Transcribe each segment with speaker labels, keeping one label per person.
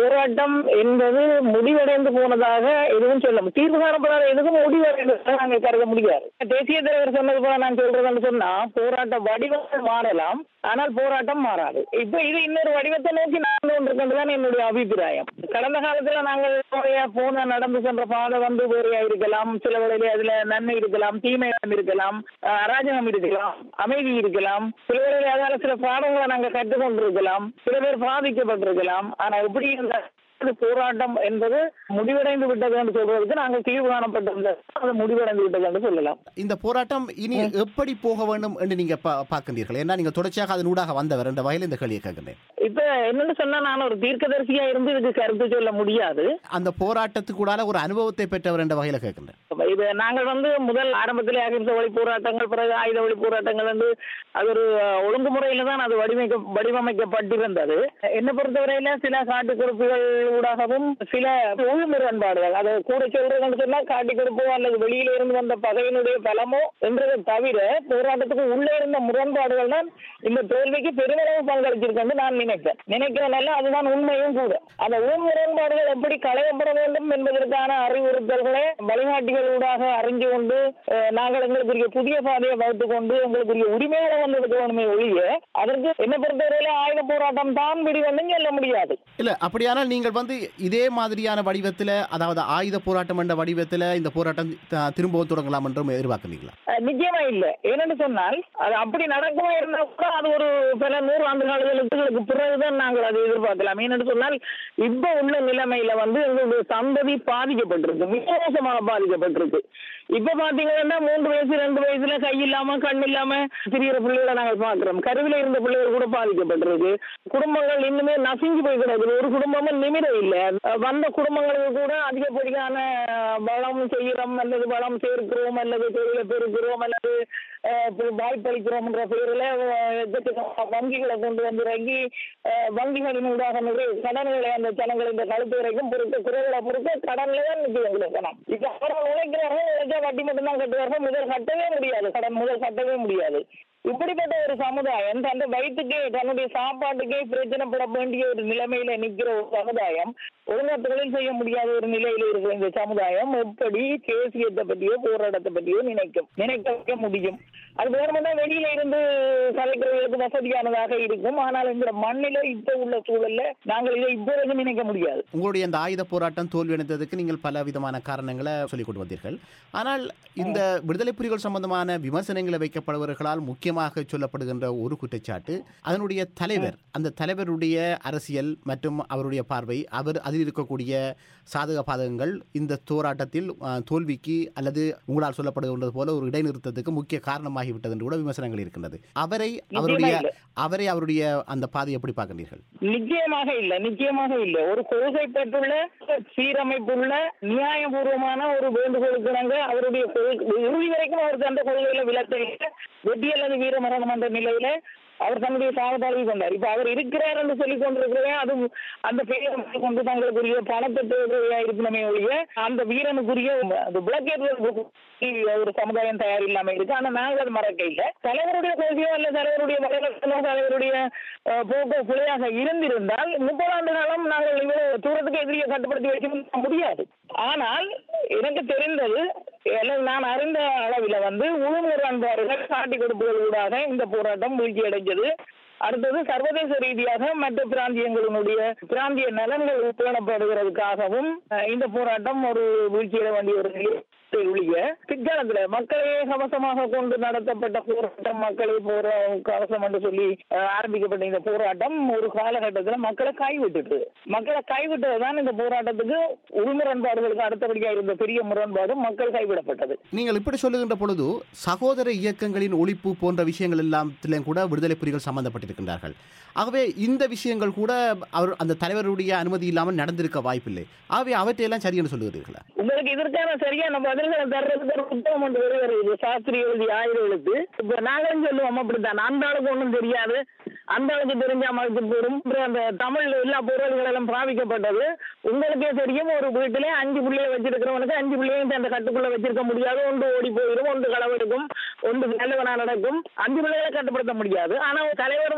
Speaker 1: போராட்டம் என்பது முடிவடைந்து போனதாக எதுவும் சொல்ல முடியும். தீர்வு காணப்படாத எதுவும் முடிவடைந்ததாக நாங்கள் கருத முடியாது தேசிய தலைவர் சொன்னது போல நான் சொல்றதுன்னு சொன்னா போராட்ட வடிவங்கள் மாறலாம் ஆனால் போராட்டம் மாறாது இப்ப இது இன்னொரு வடிவத்தை நோக்கி நடந்து கொண்டிருக்கின்றதுதான் என்னுடைய அபிப்பிராயம் கடந்த காலத்துல நாங்கள் நிறைய போன நடந்து சென்ற பாதை வந்து வேறையா இருக்கலாம் சில வேளையில அதுல நன்மை இருக்கலாம் தீமையம் இருக்கலாம் அஹ், அராஜகம் இருக்கலாம் அமைதி இருக்கலாம் சில வேளையில அதால சில பாடங்களை நாங்க கற்றுக்கொண்டிருக்கலாம் சில பேர் பாதிக்கப்பட்டிருக்கலாம் ஆனா எப்படி இந்த போராட்டம் என்பது முடிவடைந்து விட்டது என்று சொல்வதற்கு நாங்கள் தீர்வு காணப்பட்டிருந்தது அது முடிவடைந்து விட்டது என்று சொல்லலாம்
Speaker 2: இந்த போராட்டம் இனி எப்படி போக வேண்டும் என்று நீங்க பா- பார்க்கின்றீர்கள் ஏன்னா நீங்க தொடர்ச்சியாக அதனூடாக வந்தவர் என்ற வகையில் இந்த கேள்வியை கேட்கின்றேன்
Speaker 1: இப்ப என்னன்னு சொன்னா நான் ஒரு தீர்க்கதரிசியா இருந்து இதுக்கு கருத்து சொல்ல முடியாது
Speaker 2: அந்த போராட்டத்துக்கூடால ஒரு அனுபவத்தை பெற்றவர் என்ற வகையில் கேட்கின்றேன்
Speaker 1: இது நாங்கள் வந்து முதல் ஆரம்பத்திலே அகிம்சை வழி போராட்டங்கள் பிறகு ஆயுத வழி போராட்டங்கள் வந்து அது ஒரு அஹ், ஒழுங்குமுறையில தான் அது வடிவமைக்க வடிவமைக்கப்பட்டிருந்தது என்னை பொறுத்தவரையில சில காட்டுக்குறிப்புகள் ஊடாகவும் சில உள்முரண்பாடுகள் அதை கூட சொல்றதுன்னு சொன்னா காட்டுக்குறிப்போ அல்லது வெளியில இருந்து வந்த பகையினுடைய பலமோ என்றதை தவிர போராட்டத்துக்கு உள்ளே இருந்த முரண்பாடுகள் தான் இந்த தோல்விக்கு பெருமளவு பங்களிச்சிருக்கேன்னு நான் நினைக்கிறேன் நினைக்கிறனால அதுதான் உண்மையும் கூட அந்த உள் முரண்பாடுகள் எப்படி களையப்பட வேண்டும் என்பதற்கான அறிவுறுத்தல்களை வழிகாட்டிகளூடாக அறிஞ்சு கொண்டு அஹ், நாங்கள் எங்களுக்குரிய புதிய பாதையை வகுத்து கொண்டு எங்களுக்குரிய உரிமைகளை வந்து எடுக்க வேணுமே ஒழிய அதற்கு என்ன பொறுத்தவரையில ஆயுத போராட்டம் தான் விடுவதும் சொல்ல முடியாது
Speaker 2: இல்ல அப்படியானால் நீங்கள் வந்து இதே மாதிரியான வடிவத்தில் அதாவது ஆயுத போராட்டம் என்ற வடிவத்தில் இந்த போராட்டம் த- திரும்பவும் தொடங்கலாம் என்றும் எதிர்பார்க்கிறீங்களா
Speaker 1: அஹ் நிச்சயமா இல்ல ஏன்னு சொன்னால் அது அப்படி நடக்குமா இருந்தா கூட அது ஒரு பல நூறு ஆண்டு காலங்களுக்கு பிறகுதான் நாங்கள் அதை எதிர்பார்க்கலாம் ஏன்னு சொன்னால் இப்ப உள்ள நிலைமையில வந்து எங்களுடைய சந்ததி பாதிக்கப்பட்டிருக்கு மிக மோசமாக பாதிக்கப்பட்டிருக்கு இப்ப பாத்தீங்கன்னா மூன்று வயசு ரெண்டு வயசுல கை இல்லாம கண் இல்லாம சிறிய பிள்ளைகளை நாங்கள் பாக்குறோம் கருவில இருந்த பிள்ளைகள் கூட பாதிக்கப்பட்டிருக்கு குடும்பங்கள் இன்னுமே நசுங்கி போய் கிடக்குது ஒரு குடும்பமும் நிமிர இல்ல அஹ் வந்த குடும்பங்களுக்கு கூட அதிகப்படியான அஹ், வளம் செய்கிறோம் அல்லது வளம் சேர்க்கிறோம் அல்லது தொழிலை பெருக்கிறோம் அல்லது அஹ், பு- வாய்ப்பளிக்கிறோம் என்ற பெயரில் அஹ், எக்கச்சக்க வங்கிகளை கொண்டு வந்து இறங்கி அஹ், வங்கிகளின் ஊடாக நிறைய கடன்களை அந்த ஜனங்கள் இந்த கழுத்து வரைக்கும் பொறுத்த குறைகளை பொறுத்த கடன்ல தான் நிற்குது எங்களுக்கு பணம் இப்ப அவர்கள் உழைக்கிறார்கள் உழைச்சா வட்டி மட்டும்தான் கட்டுவார்கள் முதல் கட்டவே முடியாது கடன் முதல் கட்டவே முடியாது இப்படிப்பட்ட ஒரு சமுதாயம் தன் வயிற்றுக்கே தன்னுடைய சாப்பாட்டுக்கே பிரச்சனைப்பட வேண்டிய ஒரு நிலைமையில நிக்கிற ஒரு சமுதாயம் ஒழுங்கா தொழில் செய்ய முடியாத ஒரு நிலையில இருக்கிற இந்த சமுதாயம் எப்படி தேசியத்தை பற்றியோ போராட்டத்தை பற்றியோ நினைக்கும் நினைக்க வைக்க முடியும் அது வேணுமெண்டா வெளியில இருந்து கலைக்கிறவர்களுக்கு வசதியானதாக இருக்கும் ஆனால் இந்த மண்ணில இப்ப உள்ள சூழல்ல நாங்கள் இதை இப்போதைக்கு நினைக்க முடியாது
Speaker 2: உங்களுடைய இந்த ஆயுத போராட்டம் தோல்வியடைந்ததுக்கு நீங்கள் பல விதமான காரணங்களை சொல்லிக் கொண்டு வந்தீர்கள் ஆனால் இந்த விடுதலை புலிகள் சம்பந்தமான விமர்சனங்களை வைக்கப்படுபவர்களால் முக்கியமாக சொல்லப்படுகின்ற ஒரு குற்றச்சாட்டு அதனுடைய தலைவர் அந்த தலைவருடைய அரசியல் மற்றும் அவருடைய பார்வை அவர் அதில் இருக்கக்கூடிய சாதக பாதகங்கள் இந்த போராட்டத்தில் அஹ், தோல்விக்கு அல்லது உங்களால் சொல்லப்படுகின்றது போல ஒரு இடைநிறுத்தத்துக்கு முக்கிய காரணமாகிவிட்டது என்று கூட விமர்சனங்கள் இருக்கின்றது அவரை அவருடைய
Speaker 1: இல்லை.
Speaker 2: அவரை அவருடைய அந்த பாதை எப்படி பார்க்கின்றீர்கள்
Speaker 1: நிச்சயமாக இல்ல நிச்சயமாக இல்ல ஒரு கொள்கை பெற்றுள்ள சீரமைப்புள்ள நியாயபூர்வமான ஒரு வேண்டுகோளுக்கு நாங்க அவருடைய கொள்கை- இறுதி வரைக்கும் அவர் அந்த கொள்கையில விலத்தை வெற்றி அல்லது வீரமரணம் என்ற நிலையில அவர் தன்னுடைய சாவதாளி கொண்டார் இப்ப அவர் இருக்கிறார் என்று சொல்லிக் கொண்டிருக்கிறேன் அது அந்த பெயரை கொண்டு தங்களுக்குரிய பணத்தை தேவையா இருக்கணுமே ஒழிய அந்த வீரனுக்குரிய அது விளக்கேற்ற ஒரு சமுதாயம் தயார் இல்லாம இருக்கு ஆனா நாங்கள் அது மறக்க இல்லை தலைவருடைய கொள்கையோ அல்ல தலைவருடைய வலைதளத்திலோ தலைவருடைய அஹ், போக்கோ பிழையாக இருந்திருந்தால் முப்பது ஆண்டு காலம் நாங்கள் இவ்வளவு தூரத்துக்கு எதிரியை கட்டுப்படுத்தி வைக்க முடியாது ஆனால் எனக்கு தெரிந்தது அல்லது நான் அறிந்த அளவில் வந்து உள்முறை அன்பார்கள் காட்டி கொடுப்பதற்கூடாக இந்த போராட்டம் வீழ்ச்சி அடைஞ்சது அடுத்தது சர்வதேச ரீதியாக மற்ற பிராந்தியங்களினுடைய பிராந்திய நலன்கள் பேணப்படுகிறதுக்காகவும் அஹ், இந்த போராட்டம் ஒரு வீழ்ச்சியிட வேண்டிய ஒரு நிலை ஒழிய பிற்காலத்துல மக்களையே கவசமாக கொண்டு நடத்தப்பட்ட போராட்டம் மக்களை போற கவசம் என்று சொல்லி அஹ், ஆரம்பிக்கப்பட்ட இந்த போராட்டம் ஒரு காலகட்டத்துல மக்களை கைவிட்டுட்டு மக்களை கைவிட்டதுதான் இந்த போராட்டத்துக்கு உள்முரண்பாடுகளுக்கு அடுத்தபடியாக இருந்த பெரிய முரண்பாடு மக்கள் கைவிடப்பட்டது
Speaker 2: நீங்கள் இப்படி சொல்லுகின்ற பொழுது சகோதர இயக்கங்களின் ஒழிப்பு போன்ற விஷயங்கள் எல்லாத்திலும் கூட விடுதலை புலிகள் சம்பந்தப்பட்டிருக்கின்றார்கள் ஆகவே இந்த விஷயங்கள் கூட அவர் அந்த தலைவருடைய அனுமதி இல்லாமல் நடந்திருக்க வாய்ப்பில்லை ஆகவே அவற்றையெல்லாம் சரி என்று சொல்லுகிறீர்களா
Speaker 1: உங்களுக்கு இதற்கான சரியான பதில்களை தர்றதுக்கு ஒரு புத்தகம் ஒன்று வருகிறது சாஸ்திரி எழுதி ஆயிரம் எழுத்து இப்ப நாங்களும் சொல்லுவோம் அப்படித்தான் அந்த ஆளுக்கு ஒண்ணும் தெரியாது அந்த ஆளுக்கு தெரிஞ்சா மறுத்து போடும் அப்புறம் அந்த தமிழ் எல்லா பொருள்கள் எல்லாம் பாவிக்கப்பட்டது உங்களுக்கே தெரியும் ஒரு வீட்டிலே அஞ்சு பிள்ளைய வச்சிருக்கிறவனுக்கு அஞ்சு பிள்ளையும் அந்த கட்டுக்குள்ள வச்சிருக்க முடியாது ஒன்று ஓடி போயிடும் ஒன்று களவெடுக்கும் ஒன்று நல்லவனா நடக்கும் அஞ்சு பிள்ளைகளை கட்டுப்படுத்த முடியாது ஆனா ஒரு தலைவர்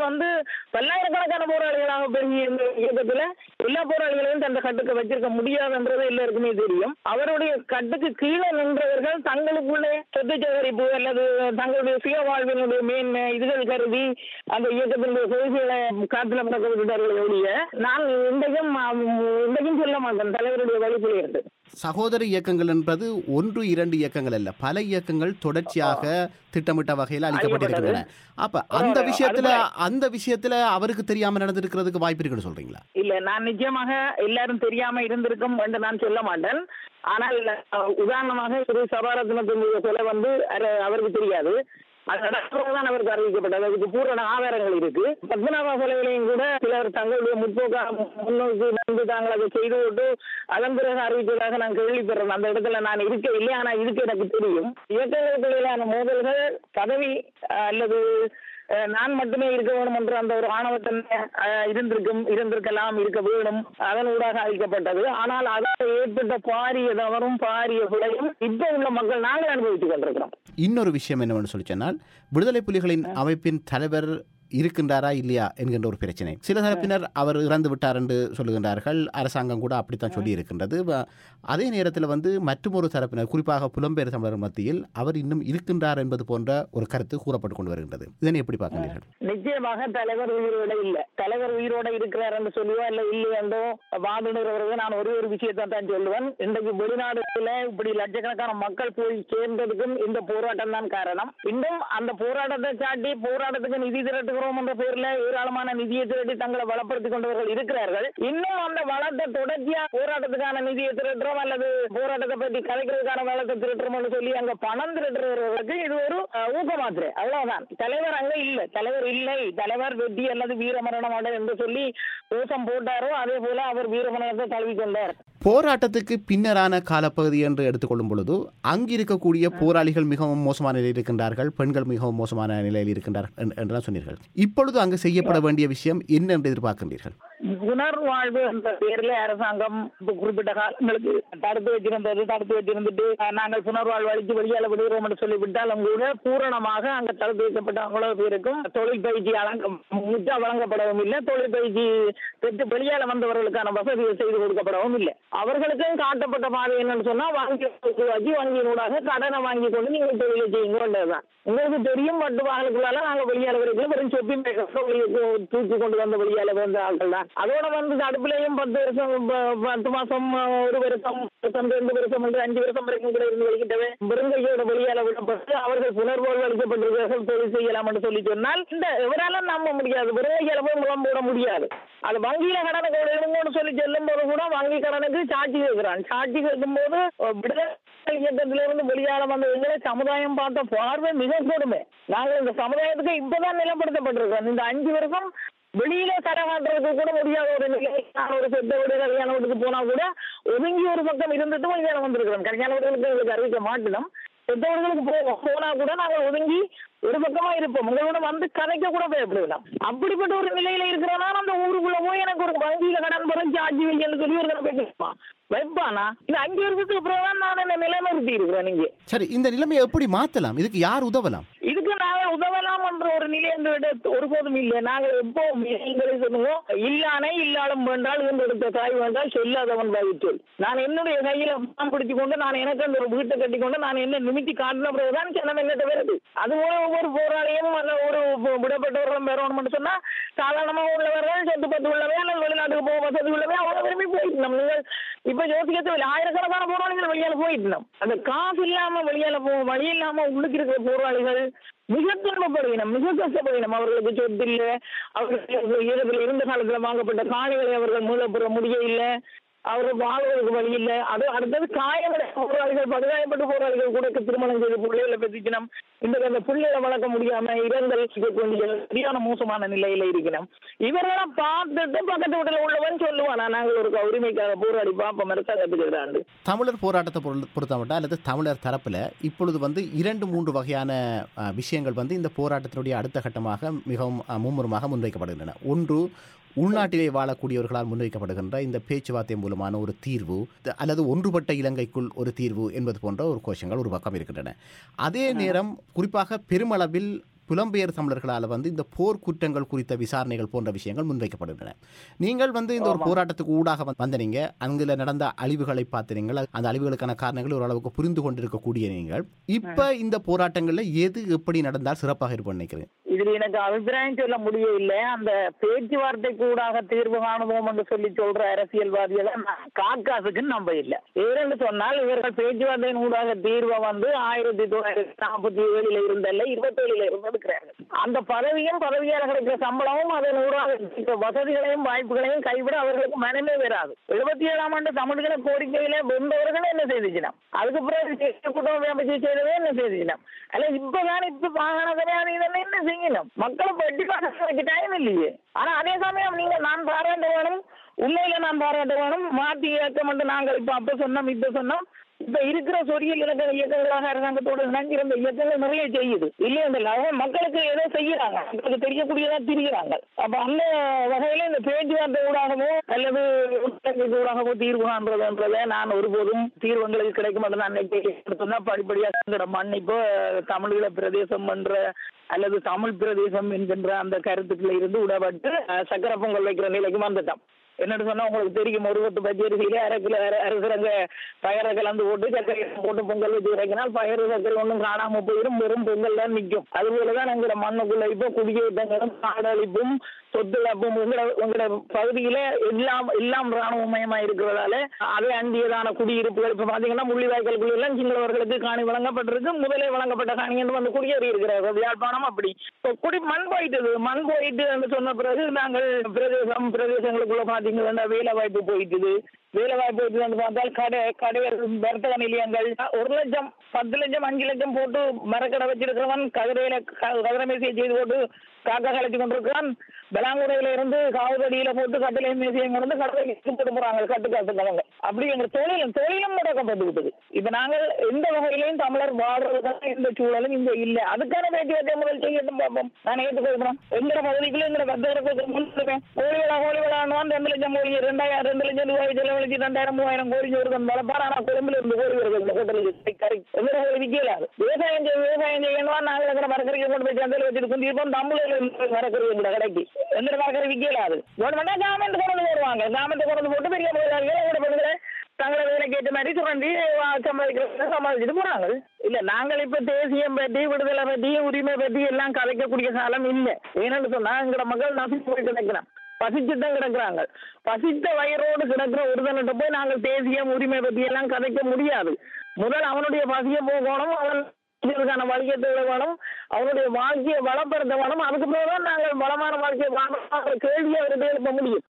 Speaker 1: வந்து பல்லாயிரக்கணக்கான போராளிகளாக பெருகி இருந்த இயக்கத்துல எல்லா போராளிகளையும் தந்த கட்டுக்கு வச்சிருக்க முடியாதுன்றது எல்லாருக்குமே தெரியும் அவருடைய கட்டுக்கு கீழே நின்றவர்கள் தங்களுக்குள்ளே சொத்து சேகரிப்பு அல்லது தங்களுடைய சுய வாழ்வினுடைய மேன்மை இதுகள் கருதி அந்த இயக்கத்தினுடைய கொள்கைகளை காத்துல பறக்க விட்டுட்டார்கள் ஒழிய நான் இன்றைக்கும் ஆம், இன்றைக்கும் சொல்ல மாட்டேன் தலைவருடைய வழிபுலி இருக்கு
Speaker 2: சகோதர இயக்கங்கள் என்பது ஒன்று இரண்டு இயக்கங்கள் அல்ல பல இயக்கங்கள் தொடர்ச்சியாக திட்டமிட்ட வகையில் அளிக்கப்பட்டிருக்கின்றன அப்ப அந்த
Speaker 1: ஆமா,
Speaker 2: விஷயத்துல
Speaker 1: அதுதான்.
Speaker 2: அந்த விஷயத்துல அவருக்கு தெரியாம நடந்திருக்கிறதுக்கு வாய்ப்பு இருக்குன்னு சொல்றீங்களா
Speaker 1: இல்ல நான் நிச்சயமாக எல்லாரும் தெரியாம இருந்திருக்கும் என்று நான் சொல்ல மாட்டேன் ஆனால் அஹ், உதாரணமாக திரு சபாரத்னத்தினுடைய கொலை வந்து அர- அவருக்கு தெரியாது அது நடக்கிறதுதான் அவருக்கு அறிவிக்கப்பட்டது அதுக்கு பூரண ஆதாரங்கள் இருக்கு பத்மநாப கொலைகளையும் கூட சிலர் தங்களுடைய முற்போக்கா முன்னோக்கி வந்து தாங்கள் அதை செய்து விட்டு அதன் பிறகு அறிவித்ததாக நான் கேள்விப்படுறேன் அந்த இடத்துல நான் இருக்க இல்லை ஆனா இதுக்கு எனக்கு தெரியும் இயக்கங்களுக்குள்ளான மோதல்கள் பதவி அஹ், அல்லது அஹ் நான் மட்டுமே இருக்க வேணும் என்ற அந்த ஒரு ஆணவத்தன்மை அஹ், இருந்திருக்கும் இருந்திருக்கலாம் இருக்க வேணும் அதன் ஊடாக அளிக்கப்பட்டது ஆனால் அதால் ஏற்பட்ட பாரிய தவறும் பாரிய பிழையும் இப்ப உள்ள மக்கள் நாங்கள் அனுபவித்துக் கொண்டிருக்கிறோம்
Speaker 2: இன்னொரு விஷயம் என்னவென்று சொல்லி சொன்னால் விடுதலை புலிகளின் அமைப்பின் தலைவர் இருக்கின்றாரா இல்லையா என்கின்ற ஒரு பிரச்சனை சில தரப்பினர் அவர் இறந்து விட்டார் என்று சொல்லுகின்றார்கள் அரசாங்கம் கூட அப்படித்தான் சொல்லி இருக்கின்றது வ- அதே நேரத்தில் வந்து மற்றொரு தரப்பினர் குறிப்பாக புலம்பெயர் தமிழர் மத்தியில் அவர் இன்னும் இருக்கின்றார் என்பது போன்ற ஒரு கருத்து கூறப்பட்டு கொண்டு வருகின்றது இதனை எப்படி பார்க்கின்றீர்கள்
Speaker 1: நிச்சயமாக தலைவர் உயிரோட இல்ல தலைவர் உயிரோட இருக்கிறார் என்று சொல்லுவா இல்ல இல்லையென்றோ வாதிடுறவர்கள் நான் ஒரே ஒரு விஷயத்தை தான் சொல்லுவேன் இன்றைக்கு வெளிநாடுல இப்படி லட்சக்கணக்கான மக்கள் போய் சேர்ந்ததுக்கும் இந்த போராட்டம் தான் காரணம் இன்னும் அந்த போராட்டத்தை சாட்டி போராட்டத்துக்கு நிதி திரட்டுகிறோம் என்ற பேர்ல ஏராளமான நிதியை திரட்டி தங்களை வளப்படுத்திக் கொண்டவர்கள் இருக்கிறார்கள் இன்னும் அந்த வளத்தை தொடர்ச்சியா போராட்டத்துக்கான நிதியை திரட்டுறோம் அல்லது போராட்டத்தை பற்றி கலைக்கிறதுக்கான வளத்தை திரட்டுறோம்னு சொல்லி அங்க பணம் திரட்டுறவர்களுக்கு இது ஒரு அஹ், ஊக்கமாத்திரை அவ்வளவுதான் தலைவர் அங்க இல்ல தலைவர் இல்லை தலைவர் வெற்றி அல்லது வீரமரணம் அடை என்று சொல்லி கோஷம் போட்டாரோ அதே போல அவர் வீரமரணத்தை தழுவி கொண்டார்
Speaker 2: போராட்டத்துக்கு பின்னரான காலப்பகுதி என்று எடுத்துக்கொள்ளும் பொழுது அங்கு இருக்கக்கூடிய போராளிகள் மிகவும் மோசமான நிலையில் இருக்கின்றார்கள் பெண்கள் மிகவும் மோசமான நிலையில் இருக்கின்றார்கள் என்று- என்றுதான் சொன்னீர்கள் இப்பொழுது அங்கு செய்யப்பட வேண்டிய விஷயம் என்ன என்று எதிர்பார்க்கின்றீர்கள்
Speaker 1: புனர்வாழ்வு என்ற பேர்ல அரசாங்கம் இப்ப குறிப்பிட்ட காலங்களுக்கு தடுத்து வச்சிருந்தது தடுத்து வச்சிருந்துட்டு அஹ், நாங்கள் புனர்வாழ்வு அளித்து வெளியால விடுகிறோம் என்று சொல்லி விட்டாலும் கூட பூரணமாக அங்க தடுத்து வைக்கப்பட்ட அவ்வளவு பேருக்கும் தொழில் பயிற்சி வழங்க முற்றா வழங்கப்படவும் இல்லை தொழில் பயிற்சி பெற்று வெளியால வந்தவர்களுக்கான வசதியை செய்து கொடுக்கப்படவும் இல்லை அவர்களுக்கும் காட்டப்பட்ட பாதை என்னன்னு சொன்னா வங்கி உருவாக்கி வங்கியினூடாக கடனை வாங்கி கொண்டு நீங்கள் தொழிலை செய்யுங்கன்றதுதான் உங்களுக்கு தெரியும் பட்டு வாகனத்துக்குள்ளால நாங்க வெளியால வரைக்கும் வெறும் சொப்பி தூக்கி கொண்டு வந்த வெளியால வந்த ஆட்கள் தான் அதோட வந்து அடுப்புலையும் பத்து வருஷம் ப- பத்து மாசம் ஒரு வருஷம் வருஷம் ரெண்டு வருஷம் என்று அஞ்சு வருஷம் வரைக்கும் கூட இருந்து வெளிக்கிட்டவே பெருங்கையோட வெளியால விடப்பட்டு அவர்கள் புனர்வாழ்வு அளிக்கப்பட்டிருக்கிறார்கள் தொழில் செய்யலாம் என்று சொல்லி சொன்னால் இந்த இவரால நம்ப முடியாது பெருங்கையில போய் முகம் போட முடியாது அது வங்கியில கடனுக்கு எழுதுங்கன்னு சொல்லி சொல்லும் போது கூட வங்கி கடனுக்கு சாட்சி கேட்கிறான் சாட்சி கேட்கும் போது விடுதலை இயக்கத்திலிருந்து வெளியால வந்த எங்களை சமுதாயம் பார்த்த பார்வை மிக கொடுமை நாங்கள் இந்த சமுதாயத்துக்கு இப்பதான் நிலப்படுத்தப்பட்டிருக்கோம் இந்த அஞ்சு வருஷம் வெளியில தர காட்டுறதுக்கு கூட முடியாத ஒரு நிலை நான் ஒரு சொந்த வீடு கல்யாண வீட்டுக்கு போனா கூட ஒதுங்கி ஒரு பக்கம் இருந்துட்டு கல்யாணம் வந்திருக்கிறோம் கல்யாண வீடுகளுக்கு எங்களுக்கு அறிவிக்க மாட்டோம் பெற்றவர்களுக்கு போவோம் போனா கூட நாங்கள் ஒதுங்கி ஒரு பக்கமா இருப்போம் உங்களோட வந்து கதைக்க கூட பயப்படுகிறோம் அப்படிப்பட்ட ஒரு நிலையில இருக்கிறனா அந்த ஊருக்குள்ள போய் எனக்கு ஒரு வங்கியில கடன் பெற சார்ஜ் வைக்கன்னு சொல்லி ஒரு தடவை பேசுமா வைப்பானா இந்த அஞ்சு வருஷத்துக்கு அப்புறம் தான் நான் என்ன நிலைநிறுத்தி இருக்கிறேன் நீங்க
Speaker 2: சரி இந்த நிலைமையை எப்படி மாற்றலாம் இதுக்கு யார் உதவலாம்
Speaker 1: இதுக்கு நாங்கள் உதவலாம் என்ற ஒரு நிலை எங்களிட ஒருபோதும் இல்லை நாங்கள் எப்போ நீங்களே சொல்லுவோம் இல்லானே இல்லாலும் வேண்டால் இருந்தெடுத்த தாய் வேண்டால் சொல்லாதவன் வாயிற்றோல் நான் என்னுடைய கையில பணம் பிடிச்சு கொண்டு நான் எனக்கு அந்த ஒரு வீட்டை கட்டி கொண்டு நான் என்ன நிமித்தி காட்டின பிறகுதான் ஜனம் என்னட்ட வருது அது போல ஒவ்வொரு போராளியும் அல்ல ஒரு பு- விடப்பட்டவர்களும் பெறணும்னு சொன்னா சாதாரணமாக உள்ளவர்கள் சொத்து பத்து உள்ளவே அல்லது வெளிநாட்டுக்கு போக வசதி உள்ளவே அவ்வளவு விரும்பி போயிட்டு நீங்கள் இப்ப யோசிக்க தேவையில்லை ஆயிரக்கணக்கான போராளிகள் வெளியால போயிட்டு அந்த காசு இல்லாம வெளியால போ வழி இல்லாம உள்ளுக்கு இருக்கிற போராளிகள் மிக துன்பப்படுகினம் மிக கஷ்டப்படுகினம் அவர்களுக்கு சொத்து இல்லை அவர்களுக்கு ஈரத்தில் இருந்த காலத்துல வாங்கப்பட்ட காணிகளை அவர்கள் மீளப்பெற முடிய இல்லை அவர்கள் வாழ்வதற்கு வழி இல்லை அது அடுத்தது காயமடை போராளிகள் படுகாயப்பட்ட போராளிகள் கூட திருமணம் செய்து பிள்ளைகளை பெற்றிக்கணும் இந்த அந்த பிள்ளைகளை வளர்க்க முடியாம இரங்கல் வேண்டிய சரியான மோசமான நிலையில இருக்கணும் இவரெல்லாம் பார்த்துட்டு பக்கத்து வீட்டுல உள்ளவன் சொல்லுவானா நாங்கள் ஒரு உரிமைக்காக போராடி பார்ப்போம் அரசாங்கத்துக்கு
Speaker 2: தமிழர் போராட்டத்தை பொருள் பொறுத்தமட்ட அல்லது தமிழர் தரப்பில் இப்பொழுது வந்து இரண்டு மூன்று வகையான அஹ், விஷயங்கள் வந்து இந்த போராட்டத்தினுடைய அடுத்த கட்டமாக மிகவும் அஹ், மும்முரமாக முன்வைக்கப்படுகின்றன ஒன்று உள்நாட்டிலே வாழக்கூடியவர்களால் முன்வைக்கப்படுகின்ற இந்த பேச்சுவார்த்தை மூலமான ஒரு தீர்வு த- அல்லது ஒன்றுபட்ட இலங்கைக்குள் ஒரு தீர்வு என்பது போன்ற ஒரு கோஷங்கள் ஒரு பக்கம் இருக்கின்றன அதே நேரம் குறிப்பாக பெருமளவில் புலம்பெயர் தமிழர்களால் வந்து இந்த போர் குற்றங்கள் குறித்த விசாரணைகள் போன்ற விஷயங்கள் முன்வைக்கப்படுகின்றன நீங்கள் வந்து இந்த ஒரு போராட்டத்துக்கு ஊடாக வந்து- வந்த நீங்க அங்குல நடந்த அழிவுகளை பார்த்து நீங்கள் அந்த அழிவுகளுக்கான காரணங்களை ஓரளவுக்கு புரிந்து கொண்டிருக்கக்கூடிய நீங்கள் இப்ப இந்த போராட்டங்கள்ல எது எப்படி நடந்தால் சிறப்பாக இருக்கும் நினைக்கிறேன்
Speaker 1: இதுல எனக்கு அபிப்பிராயம் சொல்ல முடியவில்லை அந்த பேச்சுவார்த்தை கூடாக தீர்வு காணுவோம் என்று சொல்லி சொல்ற அரசியல்வாதிகளை நான் காக்காசுக்கு நம்ப இல்லை ஏன்னு சொன்னால் இவர்கள் பேச்சுவார்த்தையின் ஊடாக தீர்வை வந்து ஆயிரத்தி தொள்ளாயிரத்தி நாற்பத்தி ஏழுல இருந்தல்ல இருபத்தி ஏழுல இருந்து எடுக்கிறார்கள் அந்த பதவியும் பதவியால் கிடைக்கிற சம்பளமும் அதன் ஊடாக கிடைக்கிற வசதிகளையும் வாய்ப்புகளையும் கைவிட அவர்களுக்கு மனமே வராது எழுபத்தி ஏழாம் ஆண்டு தமிழ்கள கோரிக்கையில வென்றவர்கள் என்ன செய்திச்சினம் அதுக்கு பிறகு தேசிய கூட்டம் அமைச்சு செய்தவே என்ன செய்திச்சினம் அல்ல இப்பதான் இப்ப வாகனமே இதெல்லாம் என்ன செய்யணும் மக்களை பட்டி பார்க்க டைம் இல்லையே ஆனா அதே சமயம் நீங்க நான் பாராட்ட வேணும் உண்மையில நான் பாராட்ட வேணும் மாத்தி இயக்கம் என்று நாங்கள் இப்ப அப்ப சொன்னோம் இப்ப சொன்னோம் இப்ப இருக்கிற சொரியல் இலக்க இயக்கங்களாக அரசாங்கத்தோட இணைஞ்சிருந்த இயக்கங்கள் நிறைய செய்யுது இல்லையா மக்களுக்கு ஏதோ செய்யறாங்க மக்களுக்கு தெரியக்கூடியதா திரிகிறாங்க அப்ப அந்த வகையில இந்த பேச்சுவார்த்தை ஊடாகவோ அல்லது ஊடகங்களுக்கு ஊடாகவோ தீர்வு காண்றதுன்றதை நான் ஒருபோதும் தீர்வுங்களுக்கு கிடைக்கும் என்று நான் நினைக்கிறேன் படிப்படியாக இந்த மண் இப்போ தமிழீழ பிரதேசம் என்ற அல்லது தமிழ் பிரதேசம் என்கின்ற அந்த கருத்துக்களை இருந்து விடப்பட்டு அஹ், சக்கரை பொங்கல் வைக்கிற நிலைக்கு வந்துட்டோம் என்னன்னு சொன்னா உங்களுக்கு தெரியும் ஒரு பத்து பச்சரிசியில அரை கிலோ அரை அரசுரங்க பயரை கலந்து போட்டு சர்க்கரை போட்டு பொங்கல் வச்சு இறக்கினால் பயறு சர்க்கரை ஒன்றும் காணாம போயிடும் வெறும் பொங்கல் தான் நிற்கும் அது போலதான் எங்களோட மண்ணுக்குள்ள இப்போ குடியேற்றங்களும் காடழிப்பும் சொத்து இழப்பும் உங்களோட உங்களோட பகுதியில எல்லாம் எல்லாம் ராணுவமயமா இருக்கிறதால அதை அண்டியதான குடியிருப்புகள் இப்ப பாத்தீங்கன்னா முள்ளிவாய்க்கால்குள்ள எல்லாம் சிங்களவர்களுக்கு காணி வழங்கப்பட்டிருக்கு முதலே வழங்கப்பட்ட காணி என்று வந்து குடியேறி இருக்கிறார்கள் யாழ்ப்பாணம் அப்படி இப்போ குடி மண் போயிட்டது மண் போயிட்டு என்று சொன்ன பிறகு நாங்கள் பிரதேசம் பிரதேசங்களுக்குள்ள பாத்தீங்கன்னா வேலை வாய்ப்பு போயிட்டுது வேலை வாய்ப்பு போயிட்டு வந்து பார்த்தால் கடை கடையர் வர்த்தக நிலையங்கள் ஒரு லட்சம் பத்து லட்சம் அஞ்சு லட்சம் போட்டு மரக்கடை வச்சிருக்கிறவன் கதிரையில க- கதிரை மேசையை செய்து போட்டு காக்கா கலைச்சு கொண்டிருக்கிறான் பெலாங்குடையில இருந்து காவலடியில போட்டு கட்டிலை மேசையும் கொண்டு கடலை போட்டு போறாங்க கட்டு காத்துக்கிறவங்க அப்படி எங்க தொழிலும் தொழிலும் முடக்கப்பட்டு விட்டது இப்ப நாங்கள் எந்த வகையிலையும் தமிழர் வாழ்றதுக்கான எந்த சூழலும் இங்க இல்ல அதுக்கான பேச்சுவார்த்தை முதல் செய்யட்டும் பார்ப்போம் நான் ஏற்றுக்கொள்கிறோம் எங்கிற பகுதிக்குள்ள எங்கிற பத்திரத்துக்கு முன்னுப்பேன் கோழி விழா கோழி விழான்னு ரெண்டு லட்சம் கோழி ரெண்டாயிரம் ரெண்டு லட்சம் ரூபாய் செலவழிச்சு ரெண்டாயிரம் மூவாயிரம் கோழி ஒரு வளர்ப்பார் ஆனா கொழும்புல இருந்து கோழி வருது இந்த ஹோட்டலுக்கு கறி எங்கிற கோழி விற்கலாது விவசாயம் செய்ய விவசாயம் செய்யணும் நாங்கள் எங்கிற மரக்கறிக்கு கொண்டு போய் சந்தையில் வச்சிருக்கோம் தீபம் தமிழில் மரக்கறி எங்கிற கடைக்கு எங்கிற மரக்கறி விற்கலாது கவர்மெண்டா கவர்மெண்ட் கொண்டு வந்து வருவாங்க கவர்மெண்ட் கொண்டு வந்து போட்டு பெரிய முதலாளிகள் எங்கிற பண்ணுகிற தங்களை வேலைக்கு ஏற்ற மாதிரி சுரண்டி சம்பாதிக்கிறவங்க சம்பாதிச்சுட்டு போறாங்க இல்ல நாங்கள் இப்ப தேசியம் பற்றி விடுதலை பற்றி உரிமை பற்றி எல்லாம் கலைக்கக்கூடிய காலம் இல்ல ஏன்னு சொன்னா எங்கட மக்கள் நசி போய் கிடக்கிறான் பசிச்சு தான் கிடக்குறாங்க பசித்த வயிறோடு கிடக்கிற ஒருத்தன்கிட்ட போய் நாங்கள் தேசியம் உரிமை பற்றி எல்லாம் கதைக்க முடியாது முதல் அவனுடைய பசியை போகணும் அவன் இதற்கான வழியை தேட வேணும் அவனுடைய வாழ்க்கையை வளப்படுத்த வேணும் அதுக்கு பிறகுதான் நாங்கள் வளமான வாழ்க்கையை வாழணும் கேள்வியை அவர்கிட்ட எழுப்ப முடியும்